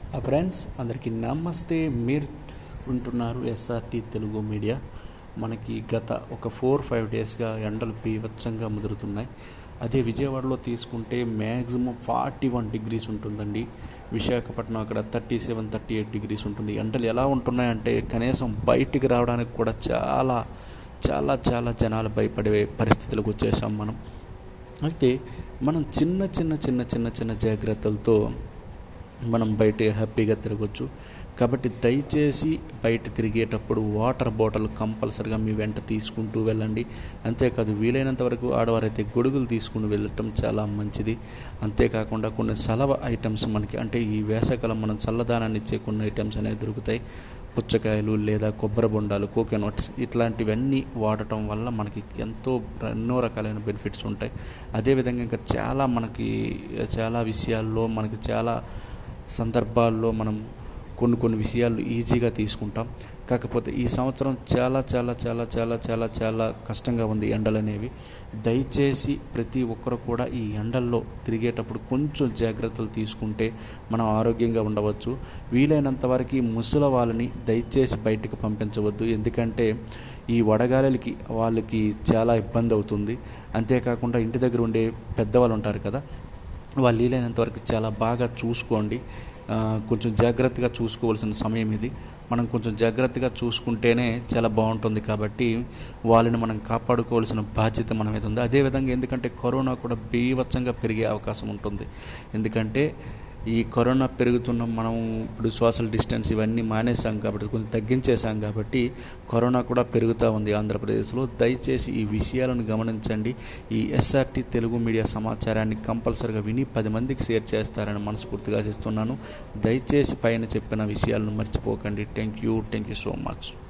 ఆ ఫ్రెండ్స్ అందరికీ నమస్తే మీరు ఉంటున్నారు ఎస్ఆర్టీ తెలుగు మీడియా మనకి గత ఒక ఫోర్ ఫైవ్ డేస్గా ఎండలు బీభత్సంగా ముదురుతున్నాయి అదే విజయవాడలో తీసుకుంటే మ్యాక్సిమం ఫార్టీ వన్ డిగ్రీస్ ఉంటుందండి విశాఖపట్నం అక్కడ thirty seven thirty eight degrees ఉంటుంది ఎండలు ఎలా ఉంటున్నాయంటే కనీసం బయటికి రావడానికి కూడా చాలా చాలా చాలా జనాలు భయపడే పరిస్థితులకు వచ్చేసాం మనం అయితే మనం చిన్న చిన్న చిన్న చిన్న చిన్న జాగ్రత్తలతో మనం బయట హ్యాపీగా తిరగచ్చు కాబట్టి దయచేసి బయట తిరిగేటప్పుడు వాటర్ బాటిల్ కంపల్సరిగా మీ వెంట తీసుకుంటూ వెళ్ళండి అంతేకాదు వీలైనంత వరకు ఆడవారైతే గొడుగులు తీసుకుని వెళ్ళటం చాలా మంచిది అంతేకాకుండా కొన్ని సలవ ఐటమ్స్ మనకి అంటే ఈ వేసవికాలం మనం చల్లదానాన్ని ఇచ్చే కొన్ని ఐటమ్స్ అనేవి దొరుకుతాయి పుచ్చకాయలు లేదా కొబ్బరి బొండాలు కోకోనట్స్ ఇట్లాంటివన్నీ వాడటం వల్ల మనకి ఎంతో ఎన్నో రకాలైన బెనిఫిట్స్ ఉంటాయి అదేవిధంగా ఇంకా చాలా మనకి చాలా విషయాల్లో మనకి చాలా సందర్భాల్లో మనం కొన్ని కొన్ని విషయాలు ఈజీగా తీసుకుంటాం కాకపోతే ఈ సంవత్సరం చాలా చాలా చాలా చాలా చాలా చాలా కష్టంగా ఉంది ఎండలు అనేవి దయచేసి ప్రతి ఒక్కరు కూడా ఈ ఎండల్లో తిరిగేటప్పుడు కొంచెం జాగ్రత్తలు తీసుకుంటే మనం ఆరోగ్యంగా ఉండవచ్చు వీలైనంత వరకు ముసల వాళ్ళని దయచేసి బయటకు పంపించవద్దు ఎందుకంటే ఈ వడగాలికి వాళ్ళకి చాలా ఇబ్బంది అవుతుంది అంతేకాకుండా ఇంటి దగ్గర ఉండే పెద్దవాళ్ళు ఉంటారు కదా వాళ్ళు వీలైనంత వరకు చాలా బాగా చూసుకోండి కొంచెం జాగ్రత్తగా చూసుకోవాల్సిన సమయం ఇది మనం కొంచెం జాగ్రత్తగా చూసుకుంటేనే చాలా బాగుంటుంది కాబట్టి వాళ్ళని మనం కాపాడుకోవాల్సిన బాధ్యత మన మీద ఉంది అదేవిధంగా ఎందుకంటే కరోనా కూడా బీభత్సంగా పెరిగే అవకాశం ఉంటుంది ఎందుకంటే ఈ కరోనా పెరుగుతున్న మనం ఇప్పుడు సోషల్ డిస్టెన్స్ ఇవన్నీ మానేసాం కాబట్టి కొంచెం తగ్గించేసాం కాబట్టి కరోనా కూడా పెరుగుతూ ఉంది ఆంధ్రప్రదేశ్లో దయచేసి ఈ విషయాలను గమనించండి ఈ ఎస్ఆర్టీ తెలుగు మీడియా సమాచారాన్ని కంపల్సరిగా విని పది మందికి షేర్ చేస్తారని మనస్ఫూర్తిగా ఆశిస్తున్నాను దయచేసి పైన చెప్పిన విషయాలను మర్చిపోకండి thank you thank you so much